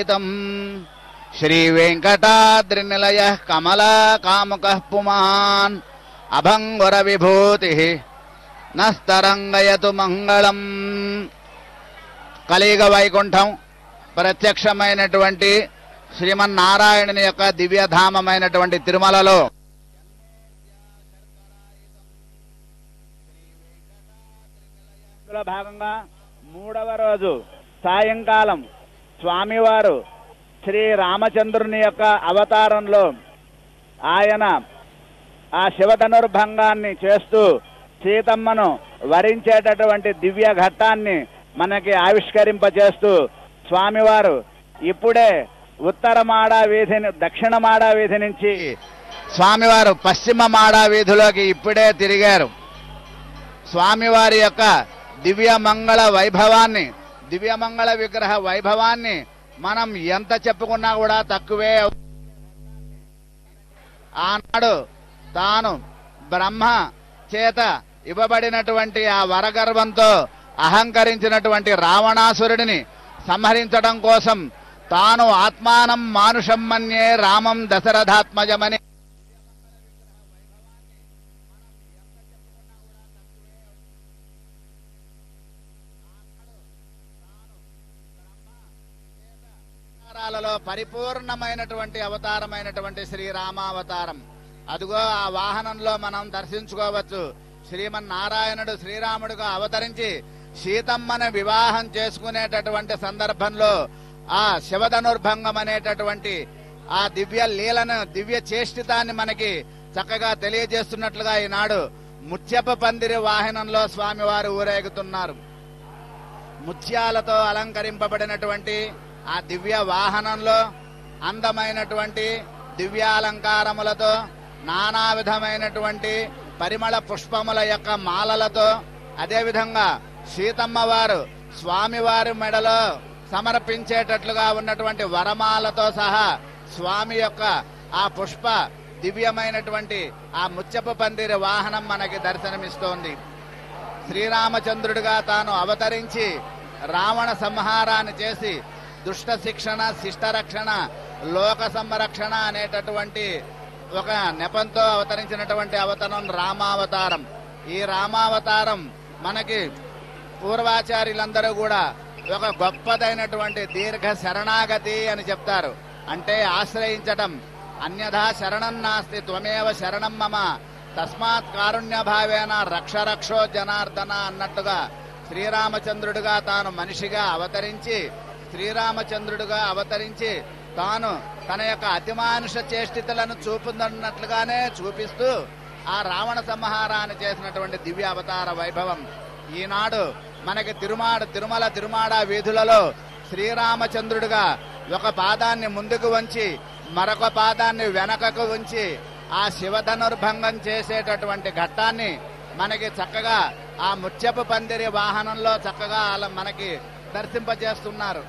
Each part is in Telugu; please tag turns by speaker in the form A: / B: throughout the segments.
A: శ్రీవేంకటాద్రినిలయ కమలా కాముక పుమాన్ అభంగుర విభూతి నస్తరంగయతు మంగళం కలియుగ వైకుంఠం ప్రత్యక్షమైనటువంటి శ్రీమన్నారాయణుని యొక్క దివ్యధామమైనటువంటి తిరుమలలో
B: ఇందులో భాగంగా మూడవ రోజు సాయంకాలం స్వామివారు శ్రీ రామచంద్రుని యొక్క అవతారంలో ఆయన ఆ శివధనుర్భంగాన్ని చేస్తూ సీతమ్మను వరించేటటువంటి దివ్య ఘట్టాన్ని మనకి ఆవిష్కరింపచేస్తూ స్వామివారు ఇప్పుడే ఉత్తర మాడా వీధిని దక్షిణ మాడా వీధి నుంచి
A: స్వామివారు పశ్చిమ మాడా వీధిలోకి ఇప్పుడే తిరిగారు స్వామివారి యొక్క దివ్యమంగళ వైభవాన్ని దివ్యమంగళ విగ్రహ వైభవాన్ని మనం ఎంత చెప్పుకున్నా కూడా తక్కువే ఆనాడు తాను బ్రహ్మ చేత ఇవ్వబడినటువంటి ఆ వరగర్వంతో అహంకరించినటువంటి రావణాసురుడిని సంహరించడం కోసం తాను ఆత్మానం మానుషం మన్యే రామం దశరథాత్మజమని అవతారాలలో పరిపూర్ణమైనటువంటి అవతారమైనటువంటి శ్రీరామావతారం అదిగో ఆ వాహనంలో మనం దర్శించుకోవచ్చు శ్రీమన్నారాయణుడు శ్రీరాముడుగా అవతరించి సీతమ్మని వివాహం చేసుకునేటటువంటి సందర్భంలో ఆ శివధనుర్భంగం అనేటటువంటి ఆ దివ్య లీలను దివ్య చేష్టితాన్ని మనకి చక్కగా తెలియజేస్తున్నట్లుగా ఈనాడు ముత్యప పందిరి వాహనంలో స్వామివారు ఊరేగుతున్నారు ముత్యాలతో అలంకరింపబడినటువంటి ఆ దివ్య వాహనంలో అందమైనటువంటి దివ్యాలంకారములతో నానా విధమైనటువంటి పరిమళ పుష్పముల యొక్క మాలలతో అదేవిధంగా సీతమ్మ వారు స్వామివారి మెడలో సమర్పించేటట్లుగా ఉన్నటువంటి వరమాలతో సహా స్వామి యొక్క ఆ పుష్ప దివ్యమైనటువంటి ఆ ముత్యపు పందిరి వాహనం మనకి దర్శనమిస్తోంది శ్రీరామచంద్రుడిగా తాను అవతరించి రావణ సంహారాన్ని చేసి దుష్ట శిక్షణ శిష్ట రక్షణ లోక సంరక్షణ అనేటటువంటి ఒక నెపంతో అవతరించినటువంటి అవతరం రామావతారం ఈ రామావతారం మనకి పూర్వాచార్యులందరూ కూడా ఒక గొప్పదైనటువంటి దీర్ఘ శరణాగతి అని చెప్తారు అంటే ఆశ్రయించటం అన్యథా శరణం నాస్తి త్వమేవ శరణం మమ తస్మాత్ కారుణ్య భావేన రక్ష రక్షో జనార్దన అన్నట్టుగా శ్రీరామచంద్రుడిగా తాను మనిషిగా అవతరించి శ్రీరామచంద్రుడిగా అవతరించి తాను తన యొక్క అతిమానుష చేష్టితలను చూపుతున్నట్లుగానే చూపిస్తూ ఆ రావణ సంహారాన్ని చేసినటువంటి దివ్య అవతార వైభవం ఈనాడు మనకి తిరుమాడ తిరుమల తిరుమాడ వీధులలో శ్రీరామచంద్రుడిగా ఒక పాదాన్ని ముందుకు వంచి మరొక పాదాన్ని వెనకకు ఉంచి ఆ శివధనుర్భంగం చేసేటటువంటి ఘట్టాన్ని మనకి చక్కగా ఆ ముత్యపు పందిరి వాహనంలో చక్కగా అలా మనకి దర్శింపజేస్తున్నారు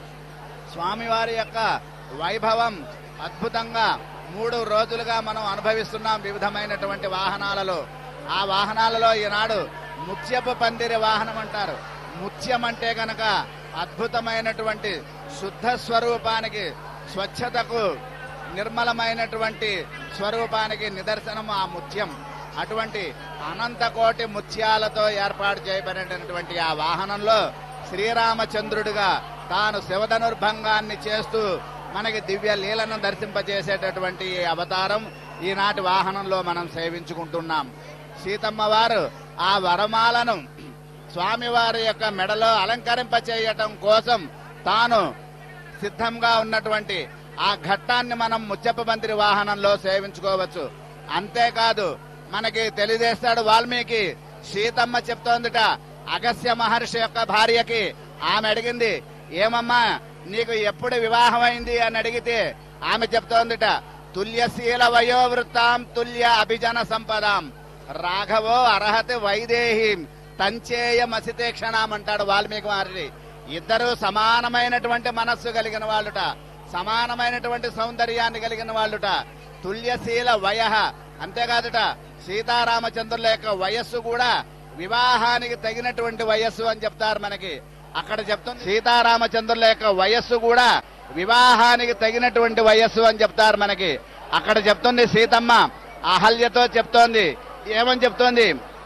A: స్వామివారి యొక్క వైభవం అద్భుతంగా మూడు రోజులుగా మనం అనుభవిస్తున్నాం వివిధమైనటువంటి వాహనాలలో ఆ వాహనాలలో ఈనాడు ముత్యపు పందిరి వాహనం అంటారు ముత్యం అంటే గనక అద్భుతమైనటువంటి శుద్ధ స్వరూపానికి స్వచ్ఛతకు నిర్మలమైనటువంటి స్వరూపానికి నిదర్శనం ఆ ముత్యం అటువంటి అనంత కోటి ముత్యాలతో ఏర్పాటు చేయబడినటువంటి ఆ వాహనంలో శ్రీరామచంద్రుడిగా తాను శివధనుర్భంగాన్ని చేస్తూ మనకి దివ్య లీలను దర్శింపజేసేటటువంటి ఈ అవతారం ఈనాటి వాహనంలో మనం సేవించుకుంటున్నాం సీతమ్మ వారు ఆ వరమాలను స్వామివారి యొక్క మెడలో అలంకరింపచేయటం కోసం తాను సిద్ధంగా ఉన్నటువంటి ఆ ఘట్టాన్ని మనం ముచ్చప్ప మంత్రి వాహనంలో సేవించుకోవచ్చు అంతేకాదు మనకి తెలియజేస్తాడు వాల్మీకి సీతమ్మ చెప్తోందిట అగస్య మహర్షి యొక్క భార్యకి ఆమె అడిగింది ఏమమ్మా నీకు ఎప్పుడు వివాహం అయింది అని అడిగితే ఆమె చెప్తోందిట తుల్యశీల వయోవృత్తాం తుల్య అభిజన సంపదాం రాఘవో అర్హతి వైదేహి తంచేయ మసితే క్షణామంటాడు వాల్మీకి మహర్షి ఇద్దరు సమానమైనటువంటి మనస్సు కలిగిన వాళ్ళుట సమానమైనటువంటి సౌందర్యాన్ని కలిగిన వాళ్ళుట తుల్యశీల వయ అంతేకాదుట సీతారామచంద్రుల యొక్క వయస్సు కూడా వివాహానికి తగినటువంటి వయస్సు అని చెప్తారు మనకి అక్కడ చెప్తుంది సీతారామచంద్రుల యొక్క వయస్సు కూడా వివాహానికి తగినటువంటి వయస్సు అని చెప్తారు మనకి అక్కడ చెప్తుంది సీతమ్మ అహల్యతో చెప్తోంది ఏమని చెప్తోంది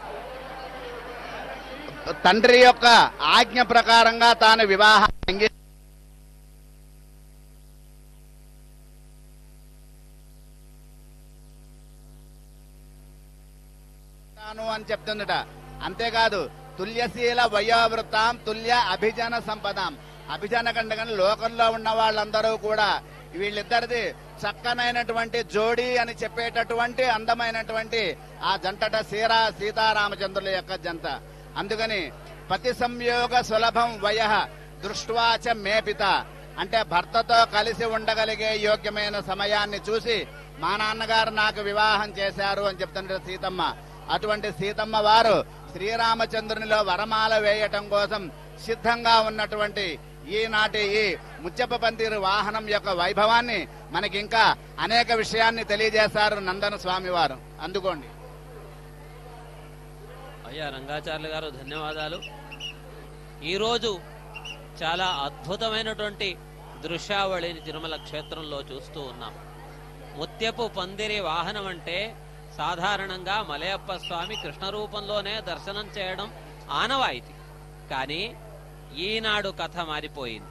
A: తండ్రి యొక్క ఆజ్ఞ ప్రకారంగా తాను వివాహం అంగీ- తాను అని చెప్తుందట అంతేకాదు తుల్యశీల వయోవృత్తాం తుల్య అభిజన సంపదాం అభిజన కంటే కానీ లోకంలో ఉన్న వాళ్ళందరూ కూడా వీళ్ళిద్దరిది చక్కనైనటువంటి జోడీ అని చెప్పేటటువంటి అందమైనటువంటి ఆ జంటట సీరా సీతారామచంద్రుల యొక్క జంట అందుకని పతి సంయోగ సులభం వయ దృష్ట్వాచ మేపిత అంటే భర్తతో కలిసి ఉండగలిగే యోగ్యమైన సమయాన్ని చూసి మా నాన్నగారు నాకు వివాహం చేశారు అని చెప్తుంటే సీతమ్మ అటువంటి సీతమ్మ వారు శ్రీరామచంద్రునిలో వరమాల వేయటం కోసం సిద్ధంగా ఉన్నటువంటి ఈనాటి ఈ ముచ్చప్ప పందిరి వాహనం యొక్క వైభవాన్ని మనకి ఇంకా అనేక విషయాన్ని తెలియజేశారు నందన స్వామి వారు అందుకోండి
C: అయ్యా రంగాచార్యులు గారు ధన్యవాదాలు ఈరోజు చాలా అద్భుతమైనటువంటి దృశ్యావళిని తిరుమల క్షేత్రంలో చూస్తూ ఉన్నాం ముత్యపు పందిరి వాహనం అంటే సాధారణంగా మలయప్ప స్వామి కృష్ణ రూపంలోనే దర్శనం చేయడం ఆనవాయితీ కానీ ఈనాడు కథ మారిపోయింది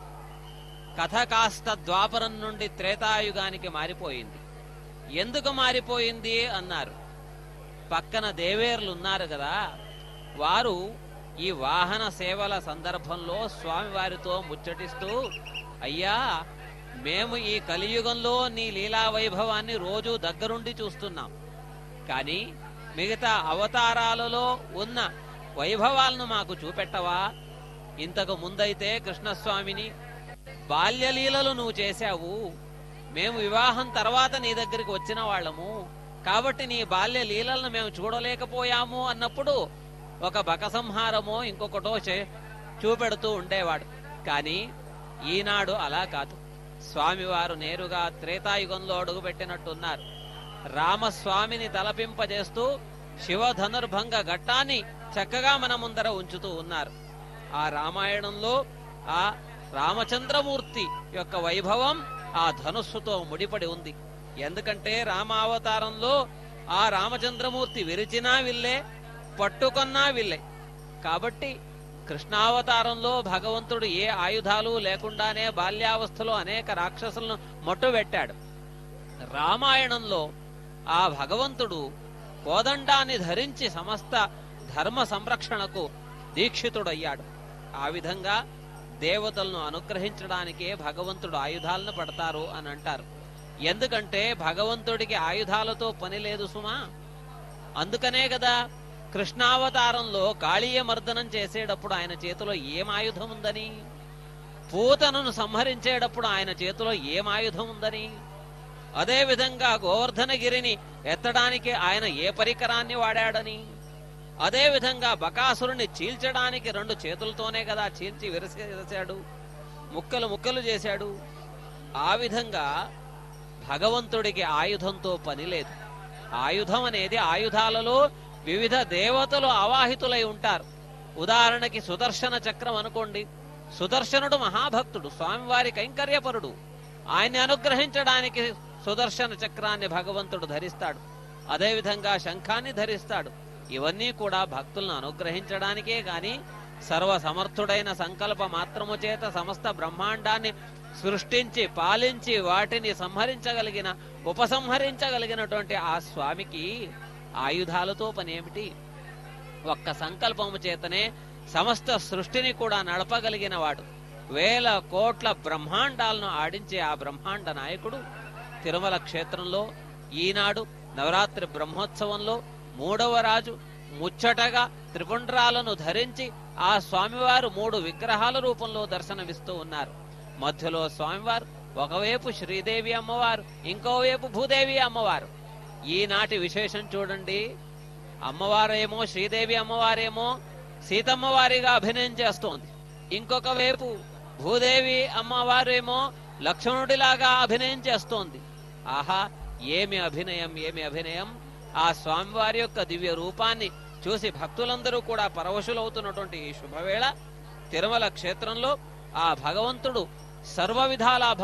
C: కథ కాస్త ద్వాపరం నుండి త్రేతాయుగానికి మారిపోయింది ఎందుకు మారిపోయింది అన్నారు పక్కన దేవేర్లు ఉన్నారు కదా వారు ఈ వాహన సేవల సందర్భంలో స్వామివారితో ముచ్చటిస్తూ అయ్యా మేము ఈ కలియుగంలో నీ లీలా వైభవాన్ని రోజు దగ్గరుండి చూస్తున్నాం కానీ మిగతా అవతారాలలో ఉన్న వైభవాలను మాకు చూపెట్టవా ఇంతకు ముందైతే కృష్ణస్వామిని బాల్యలీలలు నువ్వు చేశావు మేము వివాహం తర్వాత నీ దగ్గరికి వచ్చిన వాళ్ళము కాబట్టి నీ బాల్య లీలలను మేము చూడలేకపోయాము అన్నప్పుడు ఒక బకసంహారమో ఇంకొకటో చే- చూపెడుతూ ఉండేవాడు కానీ ఈనాడు అలా కాదు స్వామివారు నేరుగా త్రేతాయుగంలో అడుగుపెట్టినట్టున్నారు రామస్వామిని తలపింపజేస్తూ శివ ధనుర్భంగ ఘట్టాన్ని చక్కగా మన ముందర ఉంచుతూ ఉన్నారు ఆ రామాయణంలో ఆ రామచంద్రమూర్తి యొక్క వైభవం ఆ ధనుస్సుతో ముడిపడి ఉంది ఎందుకంటే రామావతారంలో ఆ రామచంద్రమూర్తి విరిచినా విల్లే పట్టుకొన్నా విల్లే కాబట్టి కృష్ణావతారంలో భగవంతుడు ఏ ఆయుధాలు లేకుండానే బాల్యావస్థలో అనేక రాక్షసులను మట్టుబెట్టాడు రామాయణంలో ఆ భగవంతుడు కోదండాన్ని ధరించి సమస్త ధర్మ సంరక్షణకు దీక్షితుడయ్యాడు ఆ విధంగా దేవతలను అనుగ్రహించడానికే భగవంతుడు ఆయుధాలను పడతారు అని అంటారు ఎందుకంటే భగవంతుడికి ఆయుధాలతో పని లేదు సుమా అందుకనే కదా కృష్ణావతారంలో కాళీయ మర్దనం చేసేటప్పుడు ఆయన చేతిలో ఏం ఆయుధం ఉందని పూతనను సంహరించేటప్పుడు ఆయన చేతిలో ఏం ఆయుధం ఉందని అదే విధంగా గోవర్ధనగిరిని ఎత్తడానికి ఆయన ఏ పరికరాన్ని వాడాడని అదే విధంగా బకాసురుని చీల్చడానికి రెండు చేతులతోనే కదా చీల్చి విరసేశాడు ముక్కలు ముక్కలు చేశాడు ఆ విధంగా భగవంతుడికి ఆయుధంతో పని లేదు ఆయుధం అనేది ఆయుధాలలో వివిధ దేవతలు అవాహితులై ఉంటారు ఉదాహరణకి సుదర్శన చక్రం అనుకోండి సుదర్శనుడు మహాభక్తుడు స్వామివారి కైంకర్యపరుడు ఆయన్ని అనుగ్రహించడానికి సుదర్శన చక్రాన్ని భగవంతుడు ధరిస్తాడు అదేవిధంగా శంఖాన్ని ధరిస్తాడు ఇవన్నీ కూడా భక్తులను అనుగ్రహించడానికే గాని సర్వ సమర్థుడైన సంకల్ప మాత్రము చేత సమస్త బ్రహ్మాండాన్ని సృష్టించి పాలించి వాటిని సంహరించగలిగిన ఉపసంహరించగలిగినటువంటి ఆ స్వామికి ఆయుధాలతో పనేమిటి ఒక్క సంకల్పము చేతనే సమస్త సృష్టిని కూడా నడపగలిగిన వాడు వేల కోట్ల బ్రహ్మాండాలను ఆడించే ఆ బ్రహ్మాండ నాయకుడు తిరుమల క్షేత్రంలో ఈనాడు నవరాత్రి బ్రహ్మోత్సవంలో మూడవ రాజు ముచ్చటగా త్రిపుండ్రాలను ధరించి ఆ స్వామివారు మూడు విగ్రహాల రూపంలో దర్శనమిస్తూ ఉన్నారు మధ్యలో స్వామివారు ఒకవైపు శ్రీదేవి అమ్మవారు ఇంకోవైపు భూదేవి అమ్మవారు ఈనాటి విశేషం చూడండి అమ్మవారేమో శ్రీదేవి అమ్మవారేమో సీతమ్మ వారిగా అభినయం చేస్తోంది ఇంకొక వైపు భూదేవి అమ్మవారేమో లక్ష్మణుడిలాగా అభినయం చేస్తోంది ఆహా ఏమి అభినయం ఏమి అభినయం ఆ స్వామివారి యొక్క దివ్య రూపాన్ని చూసి భక్తులందరూ కూడా పరవశులవుతున్నటువంటి ఈ శుభవేళ తిరుమల క్షేత్రంలో ఆ భగవంతుడు సర్వ విధాల